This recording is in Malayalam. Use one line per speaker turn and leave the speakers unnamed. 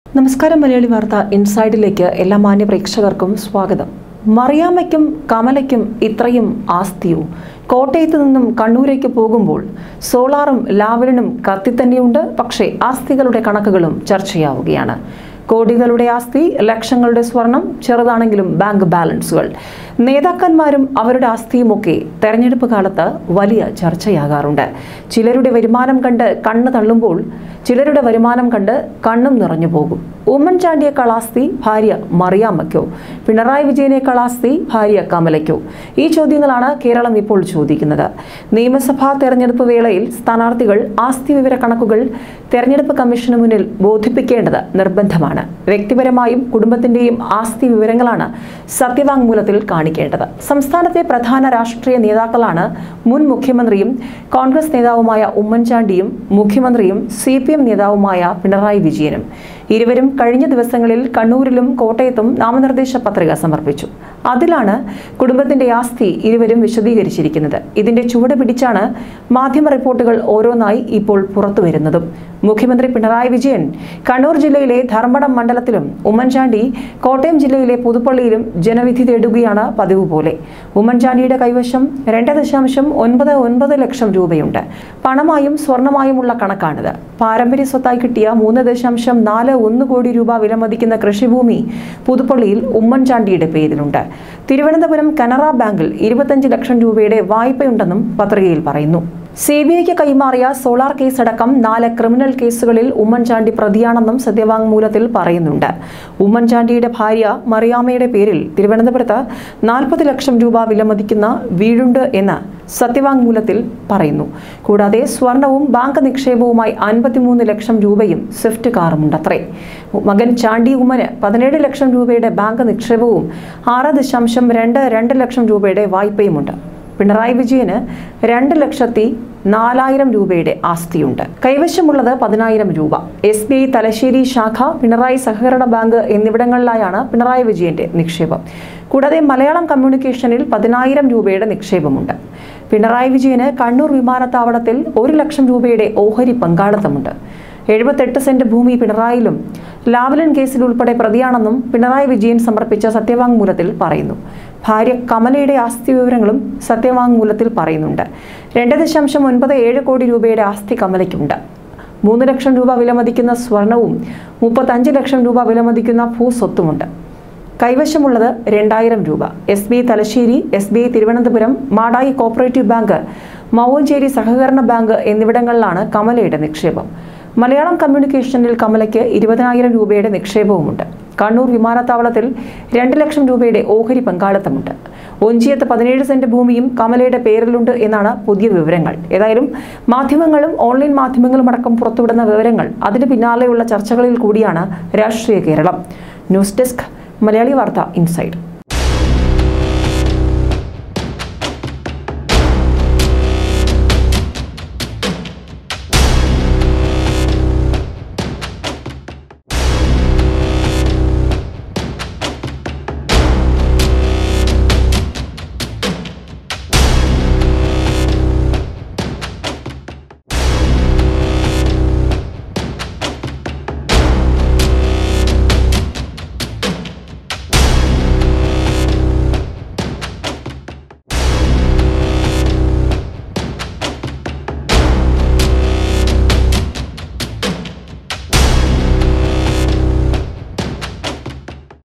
നമസ്കാരം മലയാളി വാർത്ത ഇൻസൈഡിലേക്ക് എല്ലാ മാന്യ പ്രേക്ഷകർക്കും സ്വാഗതം മറിയാമ്മയ്ക്കും കമലയ്ക്കും ഇത്രയും ആസ്തിയോ കോട്ടയത്ത് നിന്നും കണ്ണൂരേക്ക് പോകുമ്പോൾ സോളാറും ലാവലിനും കത്തിത്തന്നെയുണ്ട് പക്ഷേ ആസ്തികളുടെ കണക്കുകളും ചർച്ചയാവുകയാണ് കോടികളുടെ ആസ്തി ലക്ഷങ്ങളുടെ സ്വർണം ചെറുതാണെങ്കിലും ബാങ്ക് ബാലൻസുകൾ നേതാക്കന്മാരും അവരുടെ ആസ്തിയുമൊക്കെ തെരഞ്ഞെടുപ്പ് കാലത്ത് വലിയ ചർച്ചയാകാറുണ്ട് ചിലരുടെ വരുമാനം കണ്ട് കണ്ണ് തള്ളുമ്പോൾ ചിലരുടെ വരുമാനം കണ്ട് കണ്ണും നിറഞ്ഞു പോകും ഉമ്മൻചാണ്ടിയേക്കാൾ ആസ്തി ഭാര്യ മറിയാമ്മയ്ക്കോ പിണറായി വിജയനേക്കാൾ ആസ്തി ഭാര്യ കമലയ്ക്കോ ഈ ചോദ്യങ്ങളാണ് കേരളം ഇപ്പോൾ ചോദിക്കുന്നത് നിയമസഭാ തെരഞ്ഞെടുപ്പ് വേളയിൽ സ്ഥാനാർത്ഥികൾ ആസ്തി വിവര കണക്കുകൾ തെരഞ്ഞെടുപ്പ് കമ്മീഷന് മുന്നിൽ ബോധിപ്പിക്കേണ്ടത് നിർബന്ധമാണ് വ്യക്തിപരമായും കുടുംബത്തിന്റെയും ആസ്തി വിവരങ്ങളാണ് സത്യവാങ്മൂലത്തിൽ കാണിക്കേണ്ടത് സംസ്ഥാനത്തെ പ്രധാന രാഷ്ട്രീയ നേതാക്കളാണ് മുൻ മുഖ്യമന്ത്രിയും കോൺഗ്രസ് നേതാവുമായ ഉമ്മൻചാണ്ടിയും മുഖ്യമന്ത്രിയും സി പി എം നേതാവുമായ പിണറായി വിജയനും ഇരുവരും കഴിഞ്ഞ ദിവസങ്ങളിൽ കണ്ണൂരിലും കോട്ടയത്തും നാമനിർദ്ദേശ പത്രിക സമർപ്പിച്ചു അതിലാണ് കുടുംബത്തിന്റെ ആസ്തി ഇരുവരും വിശദീകരിച്ചിരിക്കുന്നത് ഇതിന്റെ ചുവട് പിടിച്ചാണ് മാധ്യമ റിപ്പോർട്ടുകൾ ഓരോന്നായി ഇപ്പോൾ പുറത്തുവരുന്നതും മുഖ്യമന്ത്രി പിണറായി വിജയൻ കണ്ണൂർ ജില്ലയിലെ ധർമ്മടം മണ്ഡലത്തിലും ഉമ്മൻചാണ്ടി കോട്ടയം ജില്ലയിലെ പുതുപ്പള്ളിയിലും ജനവിധി തേടുകയാണ് പതിവ് പോലെ ഉമ്മൻചാണ്ടിയുടെ കൈവശം രണ്ട് ദശാംശം ഒൻപത് ഒൻപത് ലക്ഷം രൂപയുണ്ട് പണമായും സ്വർണമായുമുള്ള കണക്കാണിത് പാരമ്പര്യ സ്വത്തായി കിട്ടിയ മൂന്ന് ദശാംശം നാല് ഒന്ന് കോടി രൂപ വിലമതിക്കുന്ന കൃഷിഭൂമി പുതുപ്പള്ളിയിൽ ഉമ്മൻചാണ്ടിയുടെ പേരിലുണ്ട് തിരുവനന്തപുരം കനറ ബാങ്കിൽ ഇരുപത്തഞ്ച് ലക്ഷം രൂപയുടെ വായ്പയുണ്ടെന്നും പത്രികയിൽ പറയുന്നു സി ബി ഐക്ക് കൈമാറിയ സോളാർ കേസടക്കം നാല് ക്രിമിനൽ കേസുകളിൽ ഉമ്മൻചാണ്ടി പ്രതിയാണെന്നും സത്യവാങ്മൂലത്തിൽ പറയുന്നുണ്ട് ഉമ്മൻചാണ്ടിയുടെ ഭാര്യ മറിയാമ്മയുടെ പേരിൽ തിരുവനന്തപുരത്ത് നാൽപ്പത് ലക്ഷം രൂപ വിലമതിക്കുന്ന വീടുണ്ട് എന്ന് സത്യവാങ്മൂലത്തിൽ പറയുന്നു കൂടാതെ സ്വർണവും ബാങ്ക് നിക്ഷേപവുമായി അൻപത്തിമൂന്ന് ലക്ഷം രൂപയും സ്വിഫ്റ്റ് കാറുമുണ്ടത്രേ മകൻ ചാണ്ടി ഉമ്മന് പതിനേഴ് ലക്ഷം രൂപയുടെ ബാങ്ക് നിക്ഷേപവും ആറ് ദശാംശം രണ്ട് രണ്ട് ലക്ഷം രൂപയുടെ വായ്പയുമുണ്ട് പിണറായി വിജയന് രണ്ട് ലക്ഷത്തി നാലായിരം രൂപയുടെ ആസ്തിയുണ്ട് കൈവശമുള്ളത് പതിനായിരം രൂപ എസ് ബി ഐ തലശ്ശേരി ശാഖ പിണറായി സഹകരണ ബാങ്ക് എന്നിവിടങ്ങളിലായാണ് പിണറായി വിജയന്റെ നിക്ഷേപം കൂടാതെ മലയാളം കമ്മ്യൂണിക്കേഷനിൽ പതിനായിരം രൂപയുടെ നിക്ഷേപമുണ്ട് പിണറായി വിജയന് കണ്ണൂർ വിമാനത്താവളത്തിൽ ഒരു ലക്ഷം രൂപയുടെ ഓഹരി പങ്കാളിത്തമുണ്ട് എഴുപത്തെട്ട് സെന്റ് ഭൂമി പിണറായിലും ലാവലൻ കേസിൽ ഉൾപ്പെടെ പ്രതിയാണെന്നും പിണറായി വിജയൻ സമർപ്പിച്ച സത്യവാങ്മൂലത്തിൽ പറയുന്നു ഭാര്യ കമലയുടെ ആസ്തി വിവരങ്ങളും സത്യവാങ്മൂലത്തിൽ പറയുന്നുണ്ട് രണ്ട് ദശാംശം ഒൻപത് ഏഴ് കോടി രൂപയുടെ ആസ്തി കമലയ്ക്കുണ്ട് മൂന്ന് ലക്ഷം രൂപ വിലമതിക്കുന്ന സ്വർണവും മുപ്പത്തഞ്ച് ലക്ഷം രൂപ വിലമതിക്കുന്ന ഭൂസ്വത്തുമുണ്ട് കൈവശമുള്ളത് രണ്ടായിരം രൂപ S B I Thalassery S B I Thiruvananthapuram Madayi cooperative bank Mouvancheri സഹകരണ ബാങ്ക് എന്നിവിടങ്ങളിലാണ് കമലയുടെ നിക്ഷേപം മലയാളം കമ്മ്യൂണിക്കേഷനിൽ കമലയ്ക്ക് ഇരുപതിനായിരം രൂപയുടെ നിക്ഷേപവുമുണ്ട് കണ്ണൂർ വിമാനത്താവളത്തിൽ രണ്ട് ലക്ഷം രൂപയുടെ ഓഹരി പങ്കാളിത്തമുണ്ട് ഒഞ്ചിയത്ത് പതിനേഴ് സെന്റ് ഭൂമിയും കമലയുടെ പേരിലുണ്ട് എന്നാണ് പുതിയ വിവരങ്ങൾ ഏതായാലും മാധ്യമങ്ങളും ഓൺലൈൻ മാധ്യമങ്ങളും അടക്കം പുറത്തുവിടുന്ന വിവരങ്ങൾ അതിന് പിന്നാലെയുള്ള ചർച്ചകളിൽ കൂടിയാണ് രാഷ്ട്രീയ കേരളം ന്യൂസ് ഡെസ്ക് മലയാളി വാർത്ത ഇൻസൈഡ്